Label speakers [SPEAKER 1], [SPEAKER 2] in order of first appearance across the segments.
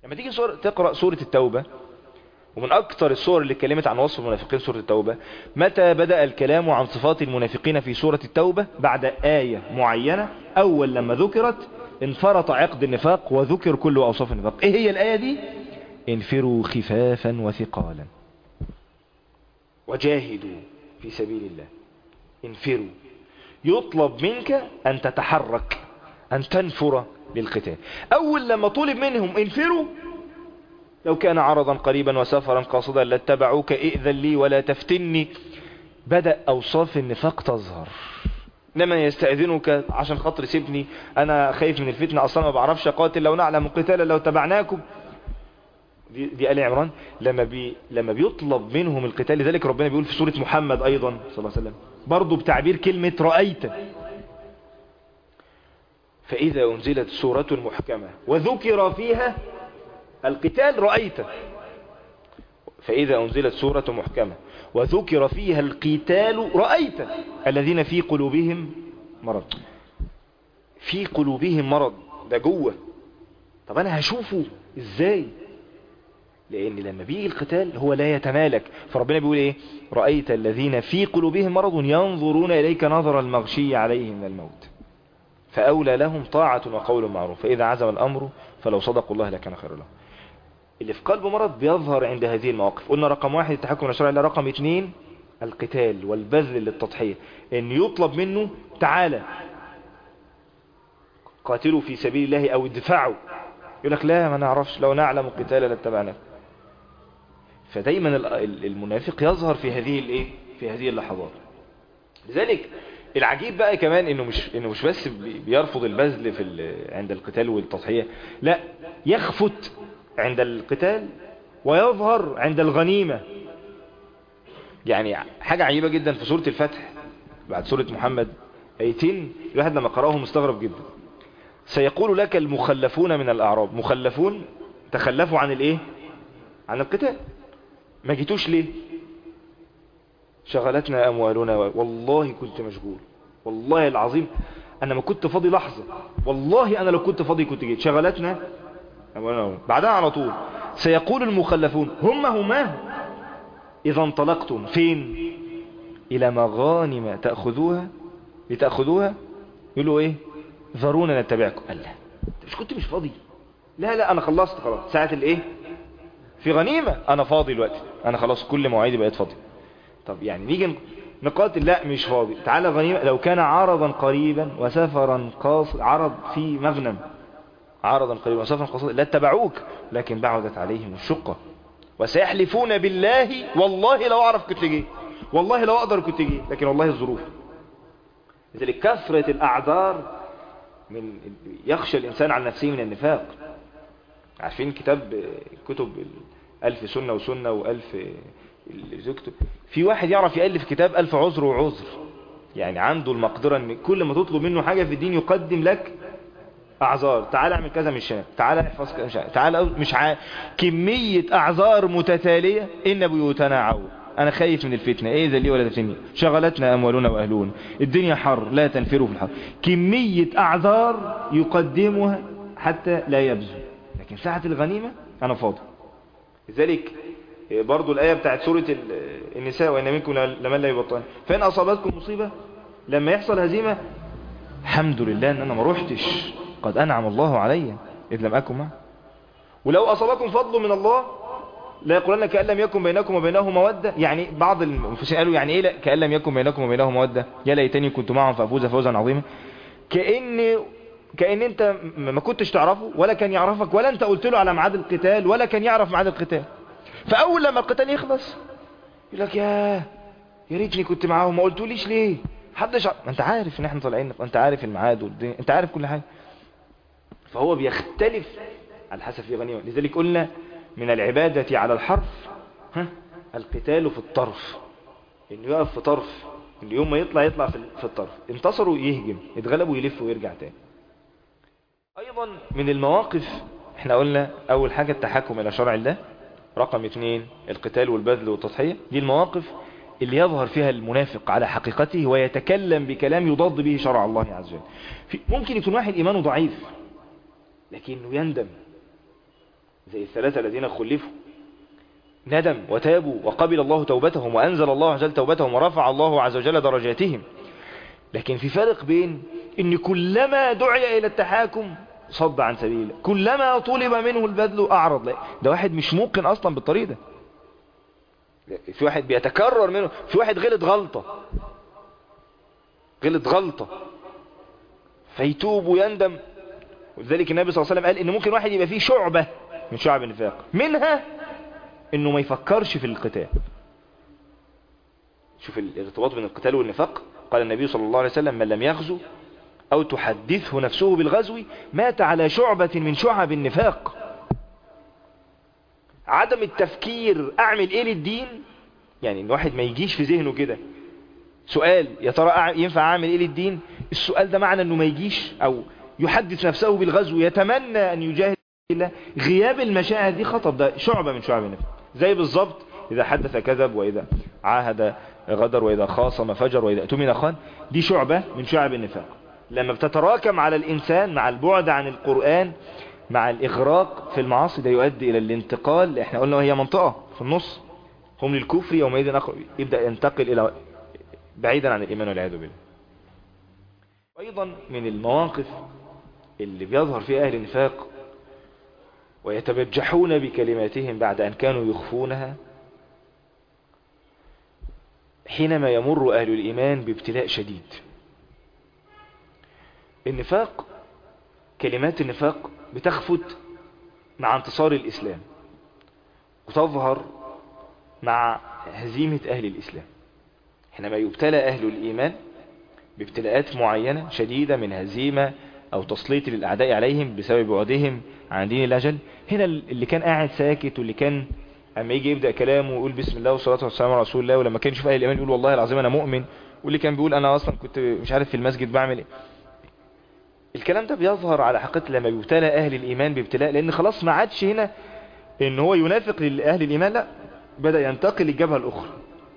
[SPEAKER 1] لما تيجي سورة تقرأ سورة التوبة ومن أكثر السور اللي اتكلمت عن وصف المنافقين سورة التوبة متى بدأ الكلام عن صفات المنافقين في سورة التوبة بعد آية معينة أول لما ذكرت انفرط عقد النفاق وذكر كل أوصاف النفاق إيه هي الآية دي انفروا خفافا وثقالا وجاهدوا في سبيل الله انفروا يطلب منك أن تتحرك أن تنفر للقتال أول لما طلب منهم انفروا لو كان عرضا قريبا وسفرا قاصدا لاتبعوك ائذن لي ولا تفتني بدأ أوصاف النفاق تظهر لما يستأذنك عشان خاطر سيبني أنا خايف من الفتنة أصلا ما بعرفش أقاتل لو نعلم قتالا لو تبعناكم دي, دي آل عمران لما, بي لما بيطلب منهم القتال لذلك ربنا بيقول في سورة محمد أيضا صلى الله عليه وسلم برضو بتعبير كلمة رأيت فإذا أنزلت سورة محكمة وذكر فيها القتال رأيت فإذا أنزلت سورة محكمة وذكر فيها القتال رأيت الذين في قلوبهم مرض في قلوبهم مرض ده جوه طب أنا هشوفه إزاي لأن لما بيجي القتال هو لا يتمالك فربنا بيقول إيه رأيت الذين في قلوبهم مرض ينظرون إليك نظر المغشي عليه من الموت فأولى لهم طاعة وقول معروف فإذا عزم الأمر فلو صدقوا الله لكان خير لهم اللي في قلبه مرض بيظهر عند هذه المواقف قلنا رقم واحد التحكم من الشرع رقم اتنين القتال والبذل للتضحية ان يطلب منه تعالى قاتلوا في سبيل الله او ادفعوا يقول لك لا ما نعرفش لو نعلم القتال لاتبعناه فدايما المنافق يظهر في هذه الايه في هذه اللحظات لذلك العجيب بقى كمان انه مش انه مش بس بيرفض البذل في عند القتال والتضحيه لا يخفت عند القتال ويظهر عند الغنيمة يعني حاجة عجيبة جدا في سورة الفتح بعد سورة محمد ايتين الواحد لما قرأه مستغرب جدا سيقول لك المخلفون من الأعراب مخلفون تخلفوا عن الايه عن القتال ما جيتوش ليه شغلتنا أموالنا والله كنت مشغول والله العظيم أنا ما كنت فاضي لحظة والله أنا لو كنت فاضي كنت جيت شغلتنا بعدها على طول سيقول المخلفون هم هما إذا انطلقتم فين إلى مغانم تأخذوها لتأخذوها يقولوا إيه ذرونا نتبعكم قال لا مش كنت مش فاضي لا لا أنا خلصت خلاص ساعة الإيه في غنيمة أنا فاضي دلوقتي أنا خلاص كل مواعيدي بقيت فاضي طب يعني نيجي نقاتل لا مش فاضي تعالى غنيمة لو كان عرضا قريبا وسفرا قاص عرض في مغنم عرضا قريبا وسفرا قصيرا لا اتبعوك لكن بعدت عليهم الشقة وسيحلفون بالله والله لو اعرف كنت جيت والله لو اقدر كنت جيت لكن والله الظروف لذلك كثرة الاعذار من يخشى الانسان عن نفسه من النفاق عارفين كتاب كتب الف سنة وسنة والف زكتب في واحد يعرف يألف كتاب الف عذر وعذر يعني عنده المقدرة ان كل ما تطلب منه حاجة في الدين يقدم لك اعذار تعال اعمل كذا مش هنا تعال احفظ كذا مش هنا تعال مش ع... كمية اعذار متتالية ان بيوتنا عو انا خايف من الفتنة ايه ذا لي ولا تفتني شغلتنا اموالنا واهلون الدنيا حر لا تنفروا في الحر كمية اعذار يقدمها حتى لا يبذل لكن ساعة الغنيمة انا فاضي لذلك برضو الآية بتاعت سورة النساء وإن منكم لمن لا يبطل فإن أصابتكم مصيبة لما يحصل هزيمة الحمد لله ان انا ما روحتش قد انعم الله علي اذ لم اكن معه ولو اصابكم فضل من الله لا يقولن كأن لم يكن بينكم وبينه مودة يعني بعض المفسرين قالوا يعني ايه لا كأن لم يكن بينكم وبينه مودة يا ليتني كنت معهم فافوز فوزا عظيما كأن كأن انت ما كنتش تعرفه ولا كان يعرفك ولا انت قلت له على ميعاد القتال ولا كان يعرف ميعاد القتال فاول لما القتال يخلص يقول لك يا يا ريتني كنت معاهم ما قلتوليش ليه حدش ع... انت عارف ان احنا طالعين انت عارف الميعاد والدنيا انت عارف كل حاجه فهو بيختلف على حسب في غنيمه لذلك قلنا من العبادة على الحرف ها القتال في الطرف انه يقف في طرف اليوم ما يطلع يطلع في الطرف انتصروا يهجم اتغلبوا يلف ويرجع تاني ايضا من المواقف احنا قلنا اول حاجة التحكم الى شرع الله رقم اثنين القتال والبذل والتضحية دي المواقف اللي يظهر فيها المنافق على حقيقته ويتكلم بكلام يضاد به شرع الله عز وجل ممكن يكون واحد ايمانه ضعيف لكنه يندم زي الثلاثة الذين خلفوا ندم وتابوا وقبل الله توبتهم وأنزل الله عز وجل توبتهم ورفع الله عز وجل درجاتهم لكن في فرق بين ان كلما دعي الى التحاكم صد عن سبيل الله كلما طلب منه البذل اعرض لا ده واحد مش ممكن اصلا بالطريقه ده في واحد بيتكرر منه في واحد غلط غلطة غلط غلطة فيتوب ويندم ولذلك النبي صلى الله عليه وسلم قال ان ممكن واحد يبقى فيه شعبة من شعب النفاق منها انه ما يفكرش في القتال شوف الارتباط بين القتال والنفاق قال النبي صلى الله عليه وسلم من لم يغزو او تحدثه نفسه بالغزو مات على شعبة من شعب النفاق عدم التفكير اعمل ايه للدين يعني ان واحد ما يجيش في ذهنه كده سؤال يا ترى ينفع اعمل ايه للدين السؤال ده معنى انه ما يجيش او يحدث نفسه بالغزو يتمنى ان يجاهد الله غياب المشاعر دي خطب ده شعبة من شعب النفاق زي بالظبط اذا حدث كذب واذا عاهد غدر واذا خاصم فجر واذا اؤتمن خان دي شعبة من شعب النفاق لما بتتراكم على الانسان مع البعد عن القرآن مع الاغراق في المعاصي ده يؤدي الى الانتقال احنا قلنا هي منطقة في النص هم للكفر يومئذ أخر يبدأ ينتقل الى بعيدا عن الايمان والعياذ بالله ايضا من المواقف اللي بيظهر فيها اهل النفاق ويتبجحون بكلماتهم بعد ان كانوا يخفونها حينما يمر اهل الايمان بابتلاء شديد النفاق كلمات النفاق بتخفت مع انتصار الإسلام وتظهر مع هزيمة أهل الإسلام حينما يبتلى أهل الإيمان بابتلاءات معينة شديدة من هزيمة أو تسليط للأعداء عليهم بسبب بعدهم عن دين الله جل هنا اللي كان قاعد ساكت واللي كان أما يجي يبدأ كلامه ويقول بسم الله والصلاة والسلام على رسول الله ولما كان يشوف أهل الإيمان يقول والله العظيم أنا مؤمن واللي كان بيقول أنا أصلا كنت مش عارف في المسجد بعمل إيه الكلام ده بيظهر على حقيقة لما بيبتلى أهل الإيمان بابتلاء لأن خلاص ما عادش هنا إن هو ينافق لأهل الإيمان لا بدأ ينتقل للجبهة الأخرى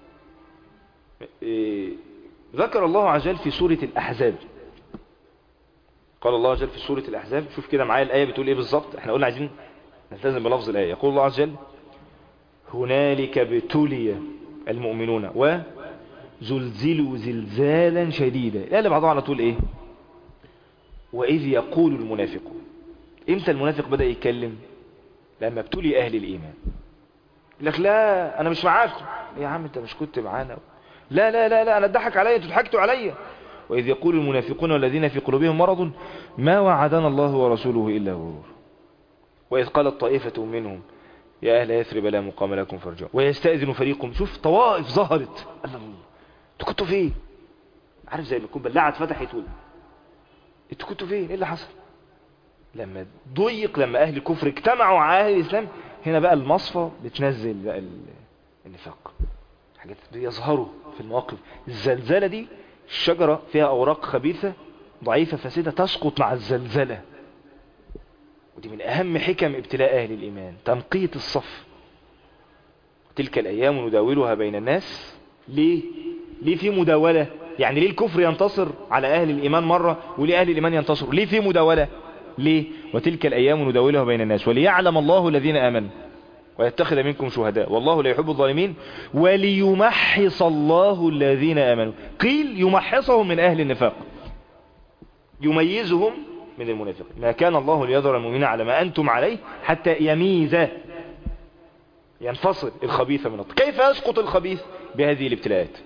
[SPEAKER 1] إيه ذكر الله عز وجل في سورة الأحزاب قال الله عز وجل في سورة الأحزاب شوف كده معايا الآية بتقول إيه بالظبط احنا قلنا عايزين نلتزم بلفظ الآية يقول الله عز وجل هنالك ابتلي المؤمنون وزلزلوا زلزالا شديدا الآية اللي بعضها على طول إيه وإذ يقول المنافقون إمتى المنافق بدأ يتكلم لما ابتلي أهل الإيمان يقول لك لا أنا مش معاكم يا عم أنت مش كنت معانا لا لا لا لا أنا اتضحك عليا أنتوا ضحكتوا عليا وإذ يقول المنافقون والذين في قلوبهم مرض ما وعدنا الله ورسوله إلا غرور وإذ قالت طائفة منهم يا أهل يثرب لا مقام لكم فارجعوا ويستأذن فريق شوف طوائف ظهرت الله انتوا كنتوا فين عارف زي ما يكون بلاعة فتحت ولا انتوا كنتوا فين ايه اللي حصل لما ضيق لما اهل الكفر اجتمعوا على اهل الاسلام هنا بقى المصفى بتنزل بقى النفاق حاجات بيظهروا في المواقف الزلزلة دي الشجرة فيها اوراق خبيثة ضعيفة فاسدة تسقط مع الزلزلة ودي من اهم حكم ابتلاء اهل الايمان تنقية الصف تلك الايام نداولها بين الناس ليه ليه في مداولة يعني ليه الكفر ينتصر على أهل الإيمان مرة وليه أهل الإيمان ينتصر ليه في مداولة ليه وتلك الأيام نداولها بين الناس وليعلم الله الذين آمنوا ويتخذ منكم شهداء والله لا يحب الظالمين وليمحص الله الذين آمنوا قيل يمحصهم من أهل النفاق يميزهم من المنافقين ما كان الله ليذر المؤمنين على ما أنتم عليه حتى يميز ينفصل الخبيث من الطيب كيف يسقط الخبيث بهذه الابتلاءات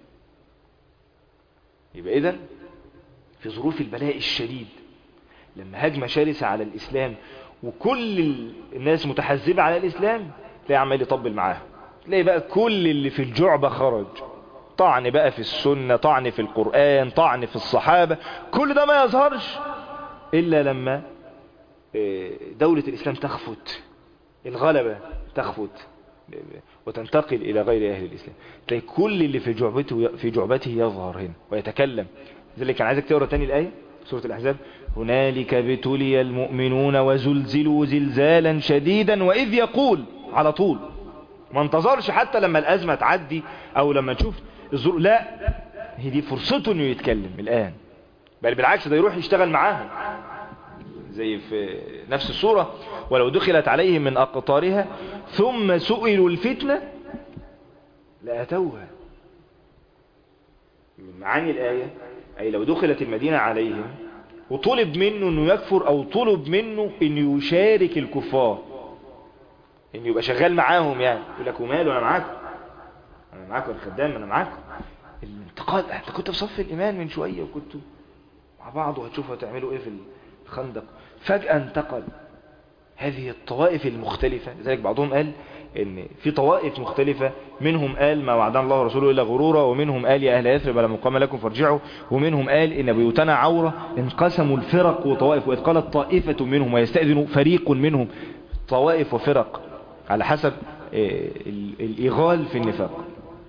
[SPEAKER 1] يبقى إذن في ظروف البلاء الشديد لما هجمة شرسة على الإسلام وكل الناس متحزبة على الإسلام تلاقي عمال يطبل معاها تلاقي بقى كل اللي في الجعبة خرج طعن بقى في السنة طعن في القرآن طعن في الصحابة كل ده ما يظهرش إلا لما دولة الإسلام تخفت الغلبة تخفت وتنتقل إلى غير أهل الإسلام تلاقي كل اللي في جعبته في جعبته يظهر هنا ويتكلم ذلك كان عايزك تقرأ تاني الآية سورة الأحزاب هنالك ابتلي المؤمنون وزلزلوا زلزالا شديدا وإذ يقول على طول ما انتظرش حتى لما الأزمة تعدي أو لما نشوف الظروف لا هي دي فرصته انه يتكلم الآن بل بالعكس ده يروح يشتغل معاهم زي في نفس السورة ولو دخلت عليهم من أقطارها ثم سئلوا الفتنة لأتوها من معاني الآية أي لو دخلت المدينة عليهم وطلب منه أنه يكفر أو طلب منه أنه يشارك الكفار أنه يبقى شغال معاهم يعني يقول لك وماله أنا معاكم أنا معاكم الخدام أنا معاكم الانتقال أنت كنت في صف الإيمان من شوية وكنتوا مع بعض وهتشوفوا هتعملوا إيه في الخندق فجأة انتقل هذه الطوائف المختلفة لذلك بعضهم قال ان في طوائف مختلفة منهم قال ما وعدنا الله ورسوله الا غرورا ومنهم قال يا اهل يثرب لا مقام لكم فارجعوا ومنهم قال ان بيوتنا عورة انقسموا الفرق وطوائف واذ قالت طائفة منهم ويستأذن فريق منهم طوائف وفرق على حسب الاغال في النفاق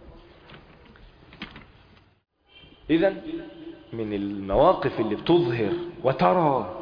[SPEAKER 1] اذا من المواقف اللي بتظهر وترى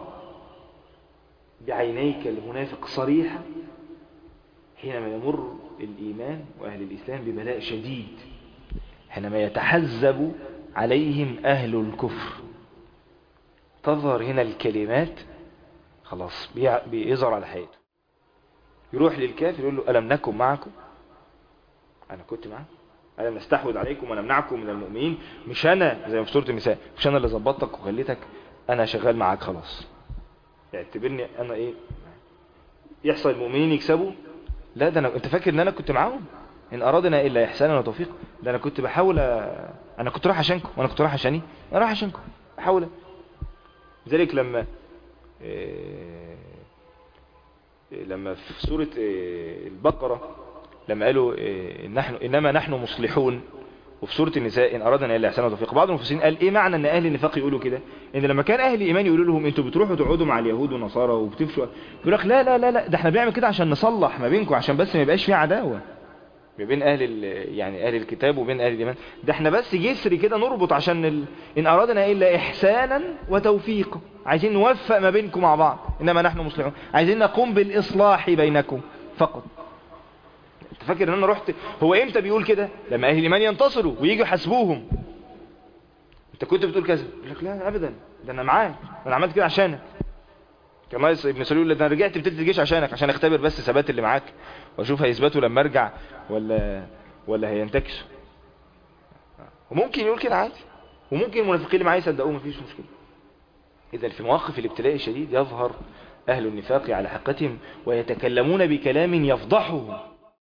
[SPEAKER 1] بعينيك المنافق صريحة حينما يمر الإيمان وأهل الإسلام ببلاء شديد حينما يتحزب عليهم أهل الكفر تظهر هنا الكلمات خلاص بيظهر على حياته يروح للكافر يقول له ألم نكن معكم أنا كنت معكم ألم نستحوذ عليكم ونمنعكم من المؤمنين مش أنا زي ما في سورة النساء مش أنا اللي ظبطتك وخليتك أنا شغال معاك خلاص اعتبرني أنا إيه يحصل المؤمنين يكسبوا لا ده أنا أنت فاكر إن أنا كنت معاهم إن أرادنا إلا إحسانا وتوفيق ده أنا كنت بحاول أ... أنا كنت رايح عشانكم وأنا كنت رايح عشاني أنا رايح عشانكم بحاول لذلك لما إيه... لما في سورة إيه... البقرة لما قالوا إيه... نحن إنما نحن مصلحون وفي سورة النساء إن أردنا إلا إحسانا وتوفيق بعض المفسرين قال إيه معنى إن أهل النفاق يقولوا كده إن لما كان أهل الإيمان يقولوا لهم أنتوا بتروحوا تقعدوا مع اليهود والنصارى وبتفشوا يقول لك لا لا لا لا ده احنا بنعمل كده عشان نصلح ما بينكم عشان بس ما يبقاش في عداوة ما بين أهل يعني أهل الكتاب وبين أهل الإيمان ده احنا بس جسر كده نربط عشان ال... إن أردنا إلا إحسانا وتوفيقا عايزين نوفق ما بينكم مع بعض إنما نحن مصلحون عايزين نقوم بالإصلاح بينكم فقط انت فاكر ان انا رحت هو امتى بيقول كده لما اهل الايمان ينتصروا ويجوا يحاسبوهم انت كنت بتقول كذا يقول لك لا ابدا ده انا معاك انا عملت كده عشانك كان ناقص ابن سلول ده انا رجعت بتلت الجيش عشانك عشان اختبر بس ثبات اللي معاك واشوف هيثبتوا لما ارجع ولا ولا هينتكسوا وممكن يقول كده عادي وممكن المنافقين اللي معايا يصدقوه مفيش مشكله اذا في مواقف الابتلاء الشديد يظهر اهل النفاق على حقتهم ويتكلمون بكلام يفضحهم